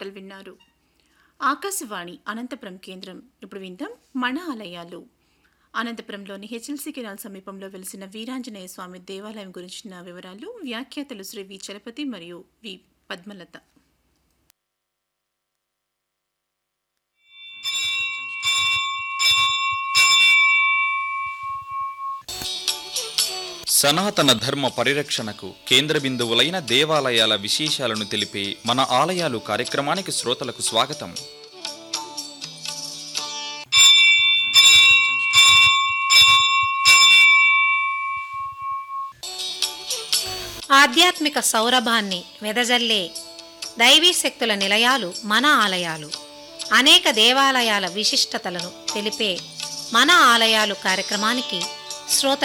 పాటలు విన్నారు ఆకాశవాణి అనంతపురం కేంద్రం ఇప్పుడు విందాం మన ఆలయాలు అనంతపురంలోని హెచ్ఎల్సీ కెనాల్ సమీపంలో వెలిసిన వీరాంజనేయ స్వామి దేవాలయం గురించిన వివరాలు వ్యాఖ్యాతలు శ్రీ వి చలపతి మరియు వి పద్మలత సనాతన ధర్మ పరిరక్షణకు కేంద్ర బిందువులైన దేవాలయాల విశేషాలను తెలిపే మన ఆలయాలు కార్యక్రమానికి శ్రోతలకు స్వాగతం ఆధ్యాత్మిక సౌరభాన్ని వెదజల్లే దైవీ శక్తుల నిలయాలు మన ఆలయాలు అనేక దేవాలయాల విశిష్టతలను తెలిపే మన ఆలయాలు కార్యక్రమానికి శ్రోతల